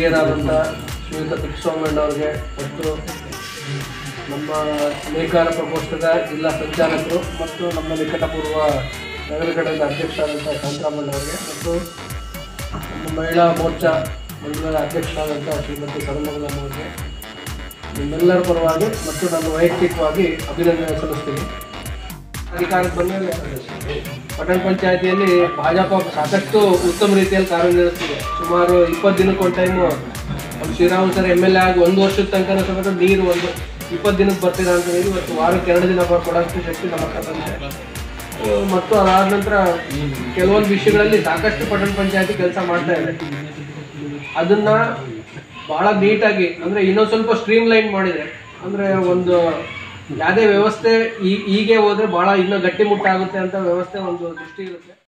ಹಿರಿಯರಾದಂಥ ಶ್ರೀಯುತ ತಿಪ್ಪಸ್ವಾಮಣ್ಣವ್ರಿಗೆ ಮತ್ತು ನಮ್ಮ ನೇಕಾರ ಪ್ರಕೋಷ್ಠದ ಜಿಲ್ಲಾ ಸಂಚಾಲಕರು ಮತ್ತು ನಮ್ಮ ನಿಕಟಪೂರ್ವ ನಗರ ಘಟಕದ ಅಧ್ಯಕ್ಷರಾದಂಥ ಶಾಂತರಾಮಣ್ಣವ್ರಿಗೆ ಮತ್ತು ನಮ್ಮ ಮಹಿಳಾ ಮೋರ್ಚಾ ಮಂಡಲದ ಅಧ್ಯಕ್ಷರಾದಂಥ ಶ್ರೀಮತಿ ಸರಮಂಗಲಮ್ಮ ಅವರಿಗೆ ನಿಮ್ಮೆಲ್ಲರ ಪರವಾಗಿ ಮತ್ತು ನನ್ನ ವೈಯಕ್ತಿಕವಾಗಿ ಅಭಿನಂದನೆ ಸಲ್ಲಿಸ್ತೀನಿ ಅಧಿಕಾರಕ್ಕೆ ಬಂದ ಪಟ್ಟಣ ಪಂಚಾಯತಿಯಲ್ಲಿ ಭಾಜಪ ಸಾಕಷ್ಟು ಉತ್ತಮ ರೀತಿಯಲ್ಲಿ ಕಾರ್ಯನಿರ್ವಹಿಸ್ತಿದೆ ಸುಮಾರು ಇಪ್ಪತ್ತು ದಿನಕ್ಕೆ ಒಂದು ಟೈಮು ನಮ್ಮ Sriram sir M L A ಆಗಿ ಒಂದು ವರ್ಷದ ತನಕ ಸಮೇತ ನೀರು ಒಂದು ಇಪ್ಪತ್ತು ದಿನಕ್ಕೆ ಬರ್ತೀರಾ ಅಂತ ಹೇಳಿ ಇವತ್ತು ವಾರಕ್ಕೆ ಎರಡು ದಿನ ಕೊಡೋಷ್ಟು ಶಕ್ತಿ ನಮ್ಮ ಹತ್ರ ಬಂದಿದೆ ಆ, ಮತ್ತು ಅದಾದ ನಂತರ ಕೆಲವೊಂದು ವಿಷಯಗಳಲ್ಲಿ ಸಾಕಷ್ಟು ಪಟ್ಟಣ ಪಂಚಾಯತಿ ಕೆಲಸ ಮಾಡ್ತಾ ಇದೆ ಅದನ್ನ ಬಹಳ ನೀಟಾಗಿ ಅಂದ್ರೆ ಇನ್ನೊಂದು ಸ್ವಲ್ಪ ಸ್ಟ್ರೀಮ್ ಲೈನ್ ಮಾಡಿದ್ರೆ ಅಂದ್ರೆ ಒಂದು ಯಾವುದೇ ವ್ಯವಸ್ಥೆ ಈ ಹೀಗೆ ಹೋದ್ರೆ ಬಹಳ ಇನ್ನೂ ಗಟ್ಟಿಮುಟ್ಟಾಗುತ್ತೆ ಅಂತ ವ್ಯವಸ್ಥೆ ಒಂದು ದೃಷ್ಟಿ ಇರುತ್ತೆ